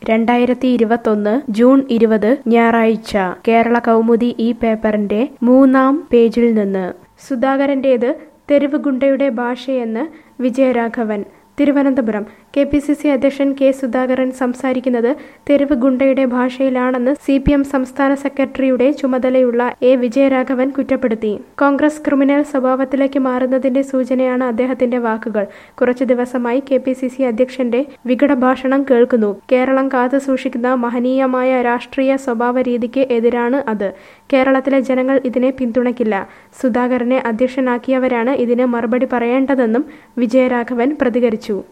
രണ്ടായിരത്തി ഇരുപത്തൊന്ന് ജൂൺ ഇരുപത് ഞായറാഴ്ച കേരള കൗമുദി ഈ പേപ്പറിന്റെ മൂന്നാം പേജിൽ നിന്ന് സുധാകരന്റേത് തെരുവ് ഗുണ്ടയുടെ ഭാഷയെന്ന് Vijayaraghavan Thiruvananthapuram K P C C അധ്യക്ഷൻ കെ സുധാകരൻ സംസാരിക്കുന്നത് തെരുവ് ഗുണ്ടയുടെ ഭാഷയിലാണെന്ന് സി പി എം സംസ്ഥാന സെക്രട്ടറിയുടെ ചുമതലയുള്ള എ വിജയരാഘവൻ കുറ്റപ്പെടുത്തി കോൺഗ്രസ് ക്രിമിനൽ സ്വഭാവത്തിലേക്ക് മാറുന്നതിന്റെ സൂചനയാണ് അദ്ദേഹത്തിന്റെ വാക്കുകൾ കുറച്ചു ദിവസമായി കെ പി സി സി അധ്യക്ഷന്റെ വികടഭാഷണം കേൾക്കുന്നു കേരളം കാത്തു സൂക്ഷിക്കുന്ന മഹനീയമായ രാഷ്ട്രീയ സ്വഭാവ രീതിക്ക് എതിരാണ് അത് കേരളത്തിലെ ജനങ്ങൾ ഇതിനെ പിന്തുണയ്ക്കില്ല സുധാകരനെ അധ്യക്ഷനാക്കിയവരാണ് ഇതിന് മറുപടി പറയേണ്ടതെന്നും വിജയരാഘവൻ പ്രതികരിച്ചു